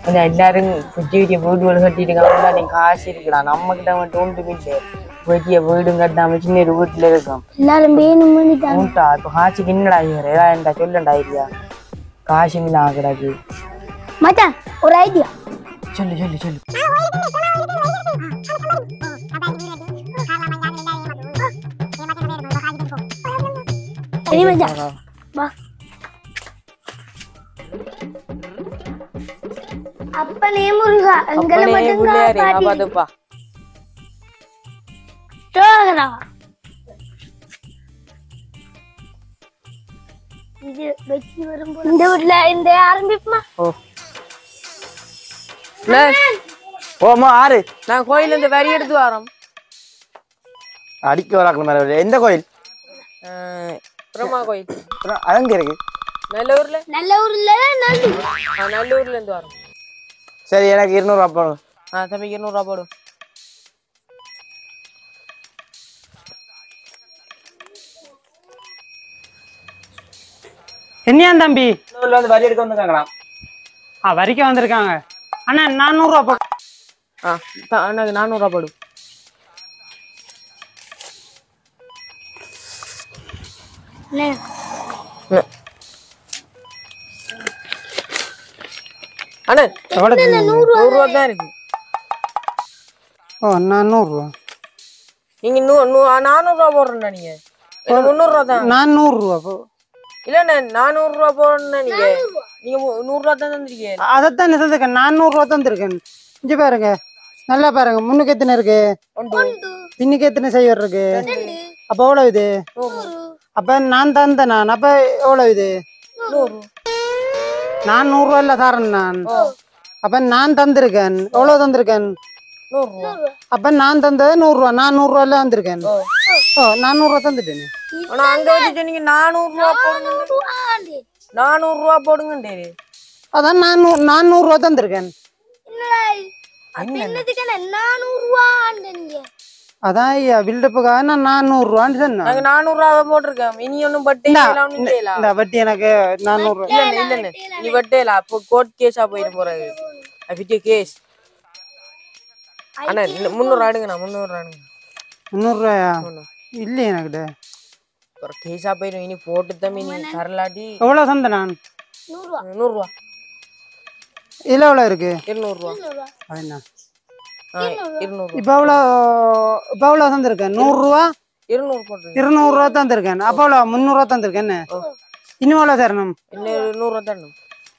ஏன்னா எல்லாரும் பெரிய பெரிய வீடுகள் கட்டிட்டு நீ காசு இருக்குடா நம்ம கிட்ட மட்டும் ஒன்றுமே இல்லை பெரிய வீடும் கட்டாம சின்ன ஒரு வீட்டுல இருக்கும் எல்லாரும் வேணும்னு தான் உண்டா இப்போ காசுக்கு என்னடா இவர் ஏதா சொல்லண்டா ஐடியா காசு இல்லை கிடக்கு மச்சான் ஒரு ஐடியா சொல்லு சொல்லு சொல்லு சரி மச்சான் வா அப்பனே முருகா எங்களை அப்பனே மட்டும் பிள்ளையாரே காப்பாத்தி பாத்துப்பா தோகரா இது வெற்றி வரும்போது இந்த வீட்ல இந்த ஆரம்பிப்புமா ஓ அண்ணே, ஓமா ஆறு நான் கோயில்ல இருந்து வரி எடுத்து வரோம் அடிக்க வராக்கணும் மேல எந்த கோயில் அஹ், பிரம்மா கோயில் அப்புறம் அது எங்க இருக்கு நல்லூர்ல நல்ல ஊர்ல நல்லூர் ஆ, நல்லூர்ல இருந்து வரோம் சரி எனக்கு இருநூறுவா போடும் ஆ தம்பி இருநூறுவா போடும் என்னையா தம்பி வந்து வரி எடுக்க வந்துருக்காங்களாம் ஆ வரிக்க வந்திருக்காங்க அண்ணா நானூறுரூவா போ ஆ த- எனக்கு நானூறுவா போடும் அண்ணே, அண்ணே எவ்வளோ நூறுரூவா தான் இருக்கு ஓ நானூறுரூவா நீங்க நூ நூ நானூறுரூவா போடுறேன்டா நீங்க எனக்கு முந்நூறுரூவா தான் நானூறுரூவா போ இல்லண்ணே நானூறுரூவா போடுறேன் நீங்க நீங்க மு- நூறுரூவா தான் தந்திருக்கீங்க அதைத்தான் நிசத்துக்கேன் நானூறுரூவா தந்துருக்கேன் இங்கே பாருங்க நல்லா பாருங்க முன்னுக்கு எத்தனை இருக்கு ஒன்று பின்னுக்கு எத்தனை சைவர் இருக்கு அப்போ எவ்வளோ இது அப்போ நான் தந்தேன் நான் அப்போ எவ்வளோ இது நூறு நான் நூறுரூவா இல்லை தரேன் நான் அப்போ நான் தந்திருக்கேன் எவ்வளோ தந்திருக்கேன் நூறுரூவா அப்போ நான் தந்தது நூறுரூவா நான் நூறுரூவால வந்திருக்கேன் ஓ நானூறுரூவா தந்துட்டேன் ஆனா அங்க வந்து சொன்னீங்க நானூறுரூவா போடுங்க ஆண்டு. நானூறுரூவா போடுங்கண்டே அதான் நான் நூ- நான் நூறுரூவா தந்திருக்கேன் என்னடா இது? அப்ப என்னத்துக்கு என்ன நானூறு ரூபா ஆண்டுங்க அதான் ஐயா பில்டப்புக்காக நான் நானூறுரூவான்னு சொன்னேன் நாங்க நானூறுரூவா போட்டிருக்கோம் இனி ஒன்றும் பட்டே இந்தா, எல்லாம் ஒண்ணும் செய்யலாம் இந்த வட்டி எனக்கு நானூறுரூவா இல்ல இல்ல நீ வட்டேல அப்போ கோர்ட் கேஸா போயிட்டு போறது பெரிய கேஸ் அண்ணா இல்ல, முந்நூறு ஆடுங்கண்ணா முந்நூறு ஆடுங்க முந்நூறுரூவாயா இல்லையே எனக்கிட்ட ஒரு கேஸா போயிடும் இனி போட்டு தம்பி நீ தரலாட்டி எவ்வளோ தந்தேன் நான் நூறுரூவா நூறுரூவா இதில் எவ்வளோ இருக்கு இருநூறுவா அது என்ன ஆ இருநூறுவா இப்போ எவ்வளோ இப்போ எவ்வளோ தந்திருக்கேன் நூறுரூவா இருநூறு போட்டுருங்க இருநூறுவா தந்திருக்கேன் அப்போ எவ்வளோ முந்நூறுரூவா தந்திருக்கேன் என்ன இன்னும் எவ்வளோ தரணும் இன்னும் நூறுரூவா தரணும்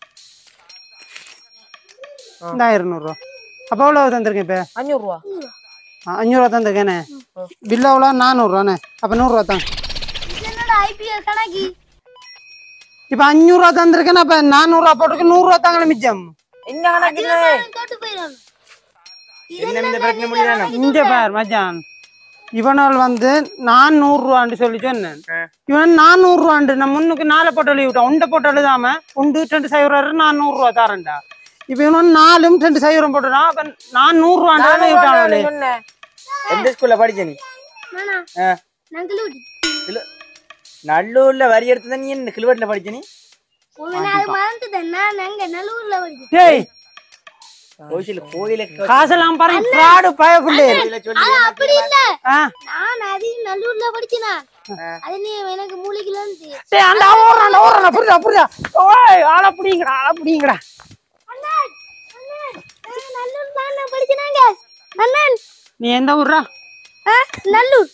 இந்த இருநூறுவா அப்போ எவ்வளோ தந்திருக்கேன் இப்போ அஞ்சூறுரூவா அஞ்சூறுவா தந்திருக்கேனே பில்லு எவ்வளோ நானூறுரூவாண்ணே அப்போ நூறுரூவா தான் என்னடா ஐபிஎல் கணக்கு இப்போ அஞ்சூறுரூவா தந்திருக்கேன் அப்போ நானூறுரூவா போட்டிருக்கு நூறுரூவா தாங்களே மிச்சம் என்ன கணக்கு இது? தோட்டு போயிடணும் என்ன இந்த பிரச்சனை முடியல இங்க பார் மச்சான் இவனால் வந்து நான் நூறுரூவான்னு சொல்லி சொன்னேன் இவன் நான் நூறுரூவாண்டு நான் முன்னுக்கு நாலு போட்டு எழுதி விட்டான் உண்டை போட்டு எழுதாம உண்டு ரெண்டு சைவரம் நான் நூறுரூவா தரேன்டா இப்போ இவன் நாலும் ரெண்டு சைவரம் போட்டுறான் அப்ப நான் நூறுரூவாண்டு எழுதி விட்டான் நானூறுரூவா சொன்னேன் எந்த ஸ்கூல்ல படிச்ச நீ நானா ஆ. நங்களூடி கிலோ- நல்லூர்ல வரி எடுத்து நீ என்ன கிலோவட்டில படிச்ச நீ உங்க நாள் மறந்துட்டேன் நான் அங்க நல்லூர்ல படிச்சேன் டேய் கோயில கோயில காசெல்லாம் பாருங்க ஃப்ராடு பயக்குள்ளே சொல்லி அது அப்படி இல்ல ஆ நான் அதையும் நல்லூர்ல படிச்சேனா அது நீ எனக்கு மூளைக்குல இருந்து டேய் அந்த ஓடுறான் ஓடுறான் புரியுதா புரியுதா ஓய் ஆள புடிங்கடா ஆள புடிங்கடா அண்ணன் அண்ணன் நான் நல்லூர் தான் நான் படிச்சேனாங்க அண்ணன் நீ எந்த ஊர்ரா ஆ, நல்லூர்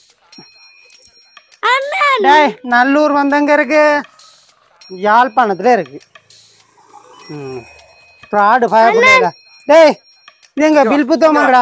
அண்ணன் டேய் நல்லூர் வந்தங்க இருக்கு யாழ்ப்பாணத்துல இருக்கு ம் ஃப்ராடு பயக்குள்ளேடா டேய் இது எங்க பில் புத்தகமாங்கடா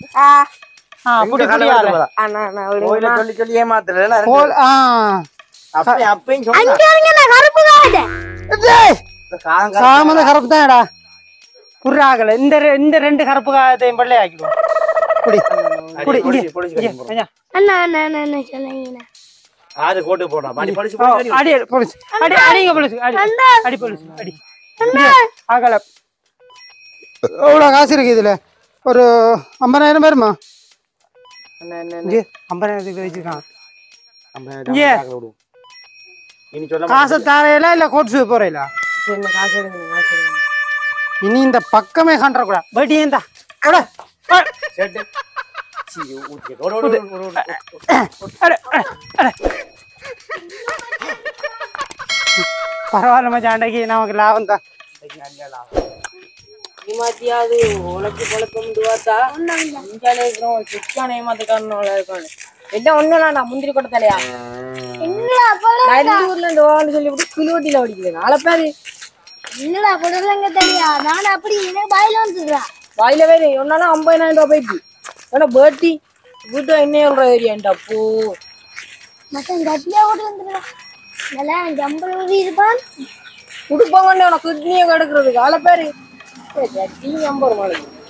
ஆ புடி புடி ஆளு அண்ணா நான் ஒரு- கோயில சொல்லி சொல்லி ஏமாத்தல போல் ஆ அப்பயும் அப்பயும் சொன்னா அங்க இருங்க நான் கருப்பு காட்டேன் டேய் காலம் சாமந்த கருப்பு தான்டா புர்ராகல இந்த ரெ- இந்த ரெண்டு கருப்பு காயத்தையும் பள்ளி ஆக்கிடுவோம் குடி குடி இங்க பொடிச்சு, பொடிச்சு இங்க, கட்டி போடு. ஐயா. அண்ணா அண்ணா அண்ணா அண்ணா சொல்லுங்கண்ணா ஆறு கோட்டு போடுறான் படி படிச்சு ஓ, அடி போலீஸ் அடி அடிங்க போலீஸ் அடி அடி போலீஸ் அடி இங்க, ஆகல எவ்வளோ காசு இருக்கு இதுல ஒரு ஐம்பதாயிரம் பேருமா அண்ணா, அண்ணா, அண்ணா. இங்கே ஐம்பதாயிரத்துக்கு வச்சிருக்கான் நம்ம இங்கே. விடுவோம். இனி சொல்ல காசை தரையில இல்ல கோட் சூ போறையில சரி, நான் காசு எடுங்க காசு எடுங்க இனி இந்த பக்கமே கண்டக்கூடாது படி ஏந்தா அட, அட, செட்டு சீ, ஊத்தி. ஒரு, ஒரு, ஒரு, ஒரு, ஒரு. அட, அட, அட. பரவாயில்ல மச்சான் அன்றைக்கு நமக்கு லாபம் தான் நீ மாத்தியாவது உனக்கு பழக்கம் பார்த்தா இந்தியால இருக்கிறோம் சுத்தான ஏமாத்துக்காரனோட இருக்கானு எல்லாம் ஒண்ணும் நான் முந்திரி கொட்ட தலையா என்னடா போல நான் இந்த ஊர்ல இந்த ஓன்னு சொல்லி விட்டு கிலோட்டில அடிக்கிறேன் நாளை பேரு என்னடா போடுறதுங்க தெரியா நான் அப்படி எனக்கு பாயில வந்துடுறா வாயில வேறு ஒன்னாலும் ஐம்பதாயிரம் ரூபாய் போயிட்டு ஏன்னா பேட்டி வீட்டு என்ன சொல்ற ஏரியாண்டா அப்போ மட்டன் கட்டியா போட்டு வந்துடுறா நல்லா ஜம்பல் ஊதி இருப்பான் கொடுப்பாங்கன்னு உனக்கு கிட்னியை கெடுக்கிறதுக்கு ஆளை பேரு கட்டி ஐம்பது ரூபாய்